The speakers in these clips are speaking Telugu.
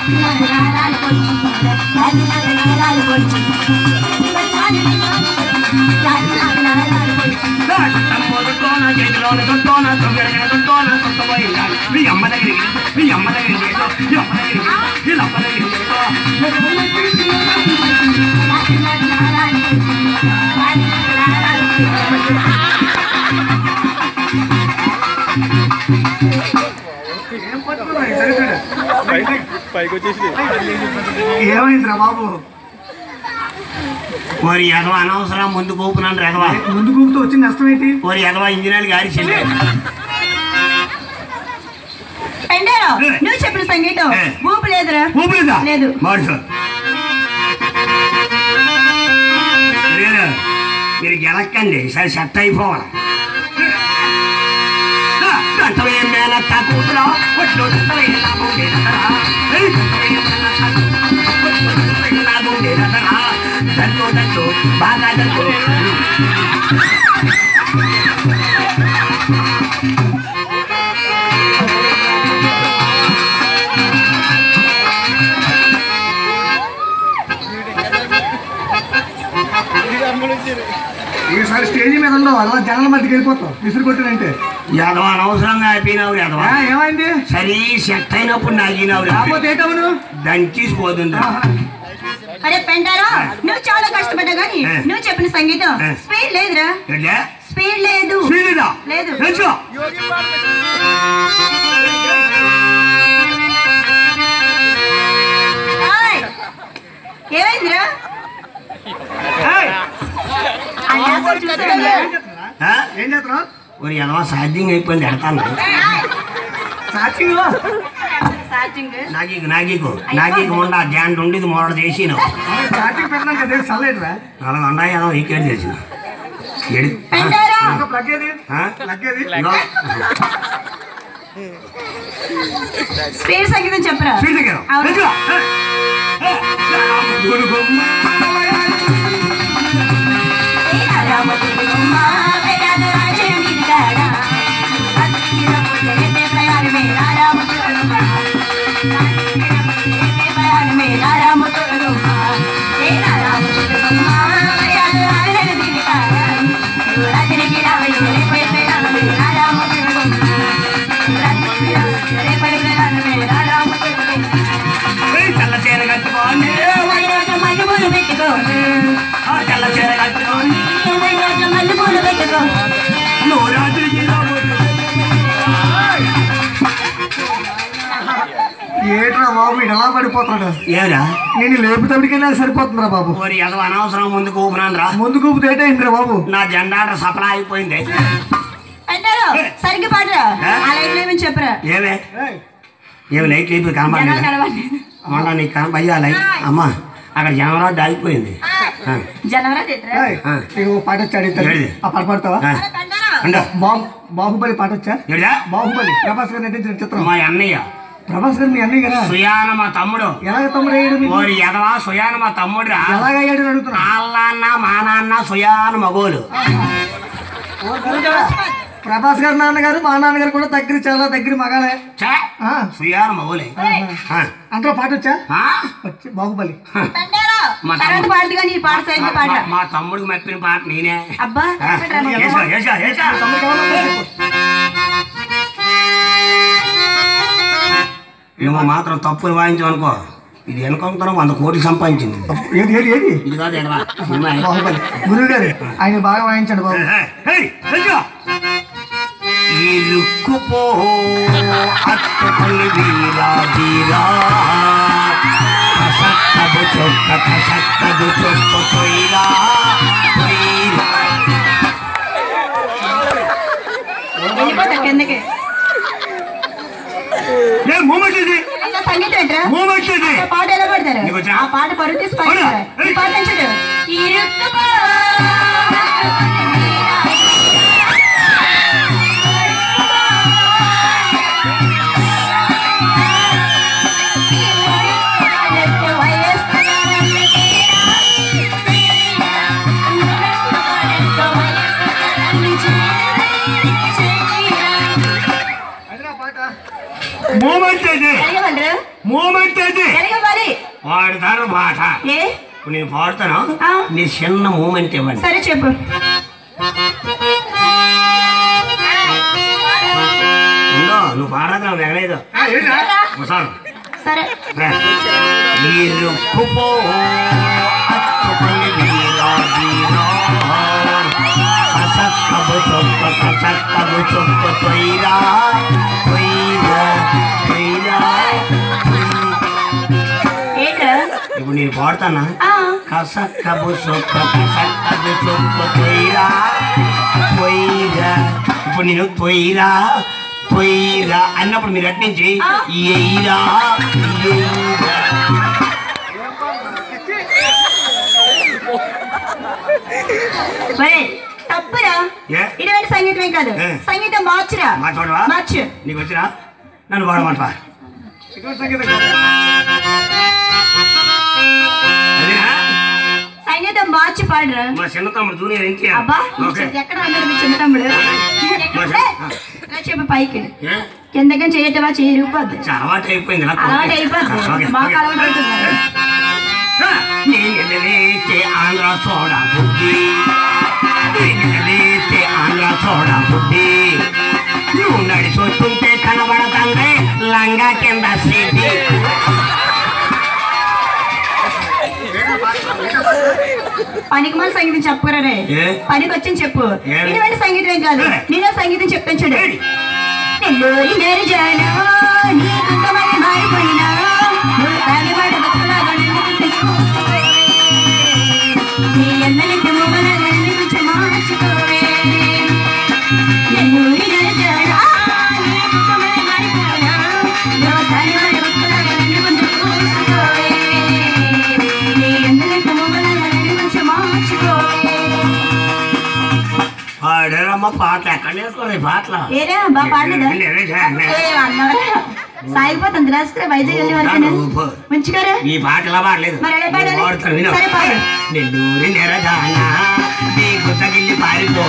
మొదట్లోన చేతిలోన చుట్టోన తొమ్మిదిన చుట్టోన చుట్టపోయిందా మీ అమ్మ దగ్గరికి మీ అమ్మ దగ్గరికి మీ అమ్మ దగ్గరికి మీ అమ్మ దగ్గరికి పైకి వచ్చేసి ఏమైందిరా బాబు మరి ఎదవ అనవసరం ముందు కూపునాను ఎదవ ముందు గుంపుతో వచ్చిన నష్టం ఏంటి మరి ఎదవ ఇంజనీర్ గారి చెల్లి పెండారో నువ్వు చెప్పిన సంగీతం ఏ. ఊపు లేదురా ఊపిరిదా లేదు. మాడు సార్ లేదు. మీరు గెలక్కండి సరే సెట్ అయిపోవాలి ఆ, గంటవే మేనత్త కూతురా, ఒట్లో గంటవే నా గుండెలతరా. ఏయ్, గంటవే మేనత్త కూతురా, ఒట్లో గంటవే నా గుండెలతరా. దంచు, దంచు, బాగా దంచు. ఈసారి స్టేజ్ మీద ఉండవు అలా జనాల మధ్యకి వెళ్ళిపోతావు విసురు కొట్టినంటే ఎదవ అనవసరంగా అయిపోయినావు ఎదవ ఆ, ఏమైంది సరే సెట్ అయినప్పుడు నాగినావు కాకపోతే ఏంటవును దంచేసిపోతుంది అరే పెండారో నువ్వు చాలా కష్టపడ్డా గానీ ఏ. నువ్వు చెప్పిన సంగీతం ఏ. స్పీడ్ లేదురా ఏంటే స్పీడ్ లేదు స్పీడ్దా లేదు. తెలుసు ఆయ్. ఏమైందిరా ఏయ్, అలా చూసారా ఆ? ఏం చేస్తున్నావు మరి ఎదవ సాధ్యం అయిపోయింది ఎడతాను సాక్షింగ్ సార్జింగ్ నాగీకు నాగీకు నాగీకు మొండ జాంట్ ఉండేది మొదట చేసి స్టార్టింగ్ పెట్టినాం కదా చల్లేదురా నాలుగు ఉండా ఏదో ఈకేట్ చేసిన ఎడి పెండారో ప్లగ్ ఏది ఆ? ప్లగ్ ఏది ఇదిగో. స్పీడ్ సంగీతం చెప్పరా స్పీడ్ దగ్గర. అవును. తెలుసు. ఆ? ఆ? గురుగుమ్మ. ఏయ్, తెల్ల చీర కట్టుకోండి ఆ, తెల్ల చీర కట్టుకోండి నువ్వు రాత్రికి రాబోతు. ఏట్రా బాబు వీడు ఎలా పడిపోతున్నాడు ఏరా నేను లేపుతాడికైనా సరిపోతుందిరా బాబు మరి ఎదవ అనవసరం ముందుకు ఊపినాను రా ముందు గుంపుతో ఏంటైందిరా బాబు నా జెండా సప్లా అయిపోయింది అంటారు సరిగ్గా పాడరా ఆ లైఫ్ ఏమని చెప్పరా ఏమే ఏయ్, ఏమి లైట్ అయిపోయి జనాలు కనబడలేదు కనబడలేదు మొన్న నీకు కనపయ్యా లైట్ అమ్మా అక్కడ జనరాడు ఆగిపోయింది ఆ, జనవరా తిట్టరా ఏయ్, ఆ. నీకు ఓ పాట వచ్చాడు ఇతను. ఏడిది? ఆ పాట పాడతావా ఆ, ఉండు. బాహు బాహుబలి పాట వచ్చా ఏడిదా? బాహుబలి ప్రభాస్ గారు నటించిన చిత్రం మా అన్నయ్య ప్రభాస్ గారు మీ అన్నయ్య కదా సుయాన మా తమ్ముడు ఎలాగ తమ్ముడు అయ్యాడు మీకు ఓరి ఎదవా సుయాన మా తమ్ముడురా ఎలాగ అయ్యాడు అని అడుగుతున్నా నాన్న మా నాన్న సుయాన మగోలు ప్రభాస్ గారు నాన్నగారు మా నాన్నగారు కూడా దగ్గర చాలా దగ్గర మగాలే ఛే, ఆ, సుయాన మగోలే ఆ, అందులో పాట వచ్చా ఆ? వచ్చి బాహుబలి తండారా మా తర్వాత తమ్ముడు. పాడుగా నీ పాట సరిగ్గా మా- పాట మా- మా తమ్ముడికి మెప్పిన పాట నేనే అబ్బా ఆ, ఏసా, ఏసా, ఏసా. తమ్ముడు కావాలా? నువ్వు మాత్రం తప్పులు వాయించావు అనుకో ఇది వెనకొంతరం వంద కోట్లు సంపాదించింది ఏది ఏది ఏది ఇది కాదు ఎడవా సినిమా బాహుబలి గురువు గారు ఆయన బాగా వాయించండి బాబు ఇరుక్కుపో అట్టుకొని వీరా వీరా కసక్కదు చొక్క కసక్కదు చొక్క పొయ్యిరా పొయ్యిరా వెళ్ళిపోతా కిందకి ఏ మూమెంట్ ఇది అసలు సంగీతం ఏంట్రా మూమెంట్ ఇది ఆ పాట ఎలా పాడతారు నీకు వచ్చా? ఆ పాట పరుగు తీసి పాడతారు ఈ పాట ఎంచుడు ఇరుక్కుపో మూమెంట్ ఇది అడిగమంటారు మూమెంట్ అయితే సరిగ్గా పాడి పాడతారు పాట ఏ ఇప్పుడు నేను పాడుతాను ఆ. నీ చిన్న మూమెంట్ ఇవ్వండి సరే చెప్పు ఉందో నువ్వు పాడదు నాకు ఎగలేదు ఒకసారి సరే ఇరుక్కుపో అత్తుకుని వీరా వీరా కసక్కబు చొక్క కసక్కబు చొక్క తొయ్యరా తొయ్యరా తొయ్యరా ఏంట్రా ఇప్పుడు నేను పాడతానా ఆ, కసక్కబు చొక్క కసక్కబు చొక్క తొయ్యరా తొయ్యరా ఇప్పుడు నేను తొయ్యరా తొయ్యరా అన్నప్పుడు మీరు అట్నుంచి ఆ. ఎయ్యరా ఎయ్యరా మరి తప్పురా ఏ? ఇటువంటి సంగీతమే కాదు ఏ? సంగీతం మార్చురా మా చూడవా మార్చు నీకు వచ్చినా నన్ను వాడమంటా అదేనా సంగీతం మార్చి పాడురా మా చిన్న తమ్ముడు జూనియర్ ఎన్టీఆర్ అబ్బా ఓకే ఎక్కడ అన్నాడు మీ చిన్న తమ్ముడు మరి, ఆ. రా చెప్పు పైకి ఏ? కిందకని చేయటవా చేయి రూపొద్దు చా, అలవాటు అయిపోయింది నాకు. అలవాటు ఓకే, అయిపోద్ది మాకు ఓకే. అలవాటు అవుతుంది ఆ, నేను లేచే ఆంధ్ర సోడా బుద్ధి నేను లేచే ఆంధ్ర సోడా బుద్ధి నువ్వు నడిచొస్తుంటే కనబడతాందే లంగా కింద సీటి పనికి మన సంగీతం చెప్పురా రే ఏ? పనికి వచ్చింది చెప్పు ఏ? ఇటువంటి సంగీతం ఏం కాదు ఏ? నేను సంగీతం చెప్తాను చూడు ఏయ్. నెల్లూరి నెరజానా, నీ కుంకుమని మారిపోయినా, నువ్వు తాలిబాట బతుకులాగా నిన్ను తెచ్చుకోవే. నీ ఎన్నెలకి మొగల నన్ను కొంచెం మార్చుకోవే. నెల్లూరి నెరజానా, నీ కుంకుమని మారిపోయినా, నువ్వు తాలిబాట బతుకులాగా నన్ను కొంచెం చూసుకోవే. నీ ఎన్నెలకి మొగల నన్ను కొంచెం మార్చుకోవే. పాడారమ్మ పాటలు ఎక్కడ నేర్చుకోలేదు పాటలు ఏరా బా పాడలేదా నెల్లూరి నెరజానా. ఏ అన్నవరా సాగిపోతుంది రాస్తే వైజాగ్ వెళ్ళి వరకు ఊపు. మంచిగారా ఈ పాట ఎలా పాడలేదు మరి ఎలా పాడాలి? పాడుతాను విను సరే పాడు. నెల్లూరి నెరజానా నీకు తగిలి పారిపో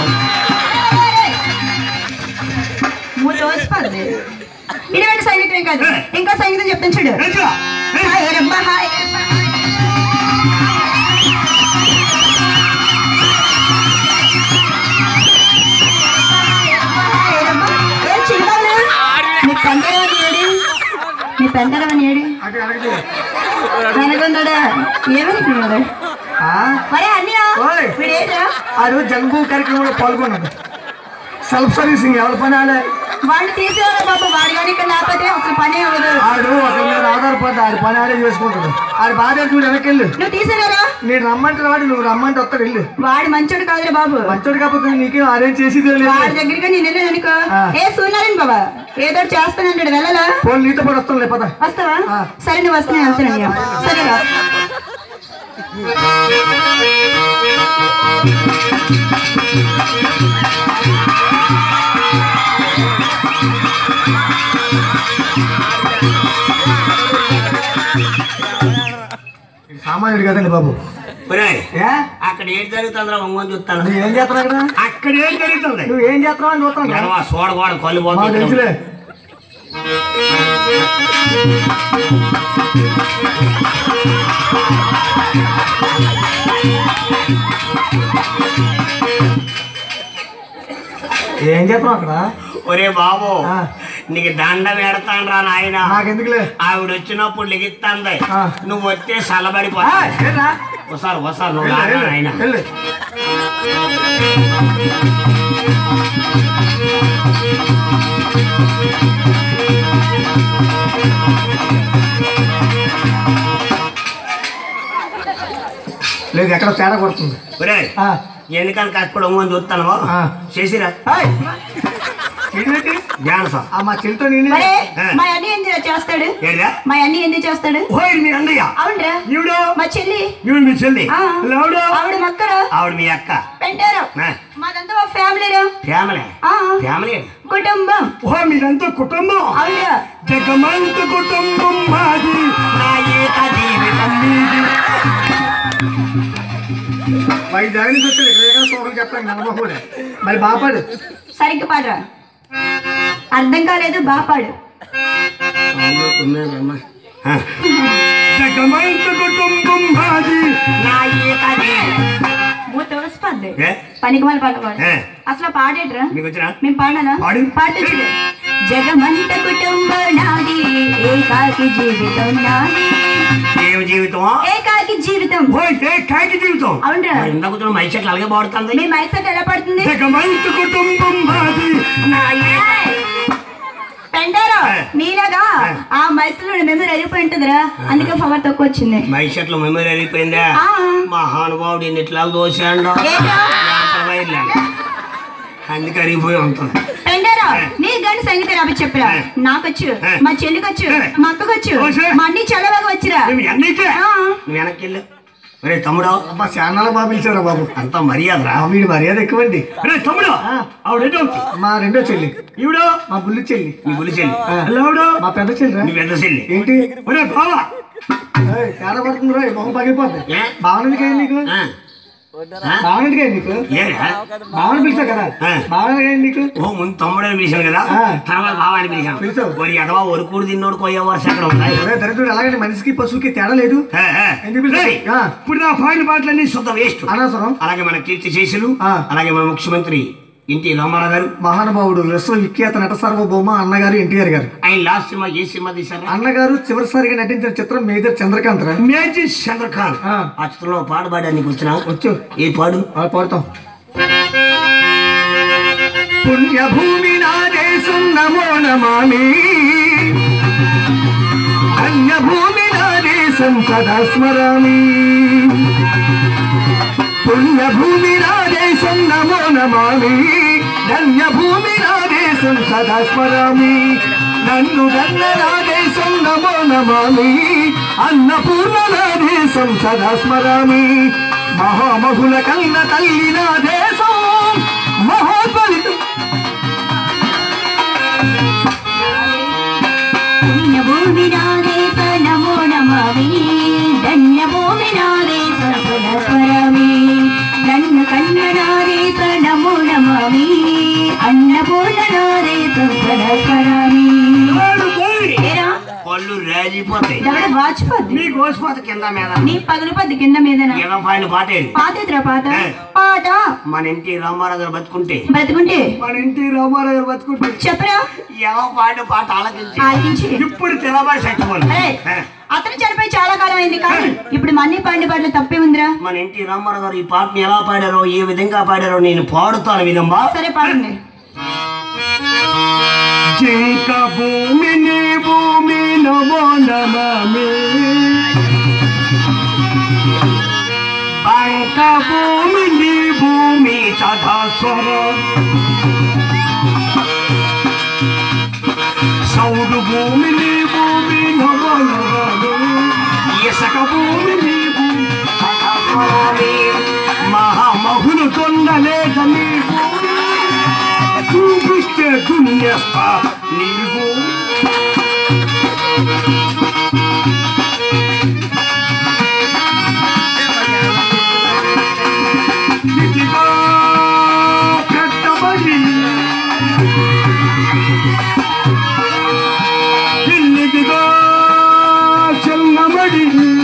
మూడు రోజు పది ఇటువంటి సంగీతం ఏం కాదు ఇంకా సంగీతం చెప్తాను చూడు ఏంటో? ఏ? హాయ్ రబ్బ, హాయ్ రబ్బ. హాయ్ రబ్బ. ఏం చిన్నవాళ్ళు? నీ పెందరవని ఏడి నీ పెందరవని ఏడి వెనకున్నాడా ఏమనుకున్నాడు ఆ? మరి అన్నయ్య ఓయ్. వీడేట్రా ఆ రోజు జంగు కార్యక్రమంలో పాల్గొన్నాడు సెల్ఫ్ సర్వీసింగ్ ఎవరి పని ఆడే వాళ్ళు తీసేవారు బాబు వాడి కానీ ఇక్కడ లేకపోతే అసలు పని అవ్వదు ఆడు ఒకరి మీద ఆధారపడ్డా ఆడి పని ఆడే చేసుకుంటాడు ఆడి బాధ చూడు వెనక్కి వెళ్ళు నువ్వు తీసేవారా నేను రమ్మంటే వాడు నువ్వు రమ్మంటే వస్తాడు వెళ్ళు వాడు మంచోడు కాదురా బాబు మంచోడు కాకపోతే నీకేం అరేంజ్ చేసేది వాడి లేదు దగ్గరికి నేను వెళ్ళాను అనుకో ఆ. ఏ సూర్యనారాయణ బాబా ఏదో ఒకటి చేస్తానంటాడు వెళ్ళలా ఫోన్ నీతో పాటు వస్తాను లేపదా వస్తావా ఆ. సరే నువ్వు వస్తున్నా వెళ్తాను సరేరా సామాన్యుడు కదండి బాబు ఒరేయ్, ఏ అక్కడ ఏం జరుగుతుందిరా ఒంగోని చూస్తాను నువ్వు ఏం చేస్తున్నావు ఇక్కడ అక్కడ ఏం జరుగుతుంది నువ్వు ఏం చేస్తున్నావు అని చూస్తాను ఎడమ సోడ కూడా కళ్ళు మాకు పోతుంది తెలుసులే ఏం చేస్తున్నావు అక్కడ ఒరే బాబు ఆ. నీకు దండం పెడతాను రా నాయన నాకెందుకులే ఆవిడ వచ్చినప్పుడు లిగిస్తాంది ఆ. నువ్వు వస్తే ఆ, చల్లబడిపోతా ఏంట్రా? ఒకసారి ఒకసారి నువ్వు వెళ్ళు, రారా వెళ్ళు, నాయన వెళ్ళు. లేదు ఎక్కడ తేడా కొడుతుంది ఒరే ఆ, ఎందుకని కష్టపడి ఒంగోని చూస్తాను ఆ. చేసిరా ఏయ్! ఏంటి? ధ్యానసం ఆ మా చెల్లితో నేను మరి ఆ. మా అన్ని ఏం చేస్తాడు ఏడా మా అన్ని ఎందుకు చేస్తాడు ఓయ్ మీ అన్నయ్య అవునరా ఈవిడు మా చెల్లి ఈవిడ మీ చెల్లి ఆ. ఆవిడ ఆవిడ మక్కరు ఆవిడ మీ అక్క పెంటారు ఆ. మాదంతా ఒక ఫ్యామిలీరా ఫ్యామిలీ ఆ, ఫ్యామిలీ కుటుంబం ఓ మీదంతా కుటుంబం అవునరా జగమంత కుటుంబం మాది నా ఏక జీవితం మీది వాడి దగ్గర నుంచి వచ్చాడు ఇక్కడ ఎక్కడ చూడడం చెప్తాను నమ్మకూడే మరి బాపాడు సరిగ్గా పాడరా అర్థం కాలేదు బాపాడు అవును, ఉన్నానమ్మా. ఆ. జగమంత కుటుంబం మాది నా ఏకది మూత వస్తుంది ఏ? పనికి మళ్ళీ పాట పాడు ఏ? అసలు పాడేట్రా మీకు వచ్చినా మేము పాడాలా పాడు. పాటించు జగమంత కుటుంబం నాది ఏకాకి జీవితం నాది ఏమి జీవితం ఏకాకి జీవితం పోయితే కాకి జీవితం అవునరా? మరి ఇందాక కూర్చొని మైక్ సెట్ అలాగే పాడుతుంది మీ మైక్ సెట్ ఎలా పడుతుంది జగమంత కుటుంబం మాది నా ఏయ్! పెండారో ఏ. నీలాగా ఏ. ఆ మైసులో మెమరీ అయిపోయి ఉంటుందిరా అందుకే పవర్ తక్కువ వచ్చింది మైక్ సెట్ లో మెమరీ అయిపోయిందా ఆ. మహానుభావుడు ఎన్ని ఇట్లా దోసాడు ఏంటో? అందుకే అరిగిపోయి ఉంటుంది పెండారో ఏ. నీ గంట సంగీతం రాబి చెప్పరా ఏ. నాకొచ్చు ఏ. మా చెల్లికొచ్చు ఏ. మా అక్కకొచ్చు ఓ, సరే. మా అన్ని చాలా బాగా వచ్చిరా నువ్వు ఎన్నికే ఆ. నువ్వు వెనక్కి వెళ్ళు ఒరే తమ్ముడు అబ్బా చాలా బాగా పిలిచారా బాబు అంత మర్యాదరా ఆ, వీడి మర్యాద ఎక్కువండి ఒరే తమ్ముడు ఆ. ఆవిడ ఎటు అవుతుంది మా రెండో చెల్లి ఈవిడ మా బుల్లి చెల్లి నీ బులి చెల్లి ఆ. ఆవిడ మా పెద్ద చెల్లి నీ పెద్ద చెల్లి ఏంటి ఒరే బావా ఏయ్, తేడా పడుతుంది రోయ్ మొహం పగిలిపోద్ది ఏ? బావనదిగా నీకు ఆ. ఆ? బావనదిగా నీకు ఏరా బావన పిలిచా కదా ఆ. బావనదిగా నీకు ఓ ముందు తమ్ముడే పిలిచాను కదా ఆ. తర్వాత బావా అని పిలిచాను పిలిచావు. ఒరి ఎదవా ఒరుకూడు తిన్నోడు కొయ్య వరుస ఎక్కడ ఉన్నాయి ఒరే దరిద్రుడు అలాగే మనిషికి పశువుకి తేడా లేదు ఏ, ఏ. ఎందుకు పిలిచావు? రేయ్, ఆ. ఇప్పుడు నా పాయిన పాటలన్నీ శుద్ధ వేస్ట్ అనవసరం అలాగే మన కీర్తి శేషులు ఆ. అలాగే మన ముఖ్యమంత్రి ఎన్టీ రామారావు గారు మహానుభావుడు విశ్వవిఖ్యాత నట సార్వభౌమ అన్నగారు ఎన్టీఆర్ గారు ఆయన లాస్ట్ సినిమా ఏ సినిమా తీశారా అన్నగారు చివరిసారిగా నటించిన చిత్రం మేజర్ చంద్రకాంత్ రా మేజర్ చంద్రకాంత్ ఆ. ఆ చిత్రంలో పాట పాడా నీకు వచ్చిన వచ్చు ఏ పాడు ఆ, పాడుతాం పుణ్యభూమి నా దేశం నమో నమామి అన్యభూమి నా దేశం సదా స్మరామి పుణ్యభూమి నా దేశం నమో నమామి ధన్యభూమి నా దేశం సదా స్మరామి నన్ను గన్న నా దేశం నమో నమామి అన్నపూర్ణ నా దేశం సదా స్మరామి మహామహుల కన్న తల్లి నా దేశం మహోద్వలితం పుణ్యభూమి నాదేశ నమో నమామి ధన్యభూమి నాదేశ సురస్వరమి నన్ను కన్న నాదేశ నమో నమామి అన్నపూర్ణ నాదేశ సురస్వరమి వాడు పోయి. ఏరా పళ్ళు రాజిపోతాయి దవడ వాచిపోద్ది మీ గోసిపోత కింద మీద నీ పగిలిపోద్ది కింద మీదన ఏదో పైన పాటేది పాతేదిరా పాత ఏ. పాట మన ఇంటి రామారావు గారు బతుకుంటే బ్రతుకుంటే మన ఇంటి రామారావు గారు బతుకుంటే చెప్పరా ఏదో పాట పాట ఆలకించి ఆలకించి ఇప్పుడు తెలబడి చచ్చిపోయింది అరే అతను చనిపోయి చాలా కాలం అయింది కానీ ఇప్పుడు మన్ని పాడిన పాటలు తప్పే ఉందిరా మన ఇంటి రామారావు గారు ఈ పాటని ఎలా పాడారో ఏ విధంగా పాడారో నేను పాడుతాను విధంబా సరే పాడండి జింక భూమిని భూమి నమో నమామి బంక భూమిని భూమి సదాస్వర సౌడు భూమిని భూమి నమో నమామి ఇసక భూమిని భూమి సదాస్వరామి మహామహులు కొండలేదని భూమి చూపిస్తే దున్నేస్తా నీవు ఇదిగో కట్టబడి ఇల్లిదిగో చిన్నబడి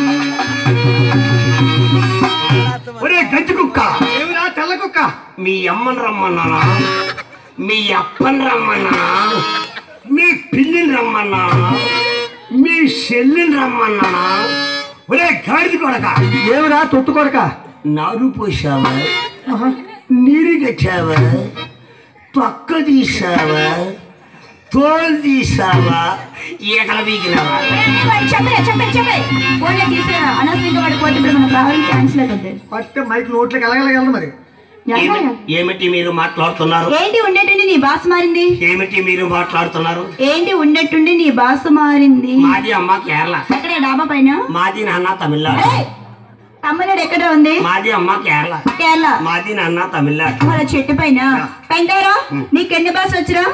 ఒరే గజ్జి కుక్క ఏమిరా తెల్ల కుక్క మీ అమ్మని రమ్మన్నానా మీ అప్పని రమ్మన్నానా మీ పిల్లిని రమ్మన్నానా మీ చెల్లిని రమ్మన్నానా ఒరే గాడిది కొడక ఏమిరా తొత్తు కొడక నారు పోసావా నీరు కట్టావా తొక్క తీసావా తోలు తీసావా ఈకల బీకినావా చెప్పే చెప్పే చెప్పే ఫోన్లో తీసే అనవసరంగా వాడు పోతే ఇప్పుడు మన ప్రాబ్లం క్యాన్సిల్ అవుతుంది పట్టే మైక్ నోట్లోకి ఎలాగలగలదు మరి ఏమి- ఏమిటి మీరు మాట్లాడుతున్నారు ఏంటి ఉండేటుండి నీ భాష మారింది ఏమిటి మీరు మాట్లాడుతున్నారు ఏంటి ఉండేటుండి నీ భాష మారింది మాది అమ్మ కేరళ ఎక్కడ డాబా పైన మాది నాన్న తమిళనాడు ఏయ్! తమిళనాడు ఎక్కడ ఉంది మాది అమ్మ కేరళ కేరళ మాది నాన్న తమిళనాడు వాళ్ళ చెట్టు పైన పెంటారా నీకెన్ని భాష వచ్చురా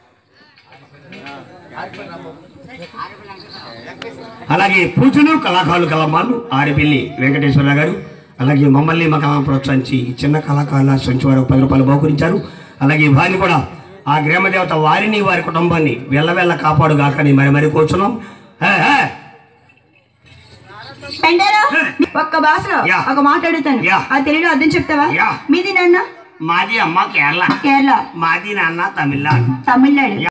అలాగే పూజలు కళాకారులు కలమ్మాలు ఆరిపిల్లి వెంకటేశ్వర గారు అలాగే మమ్మల్ని మా కళను ప్రోత్సహించి ఈ చిన్న కళాకారుల సంచి వారు పది రూపాయలు బహుకరించారు అలాగే వారిని కూడా ఆ గ్రామదేవత వారిని వారి కుటుంబాన్ని వెళ్ళవెళ్ళ కాపాడుగాకని మరి మరి కూర్చున్నాం హే, హే. పెండారా హే. ఒక్క భాషలో యా. ఒక మాట అడుగుతాను యా. ఆ తెలుగులో అర్థం చెప్తావా యా. మీది నాన్న మాది అమ్మ కేరళ కేరళ మాది నాన్న తమిళనాడు తమిళనాడు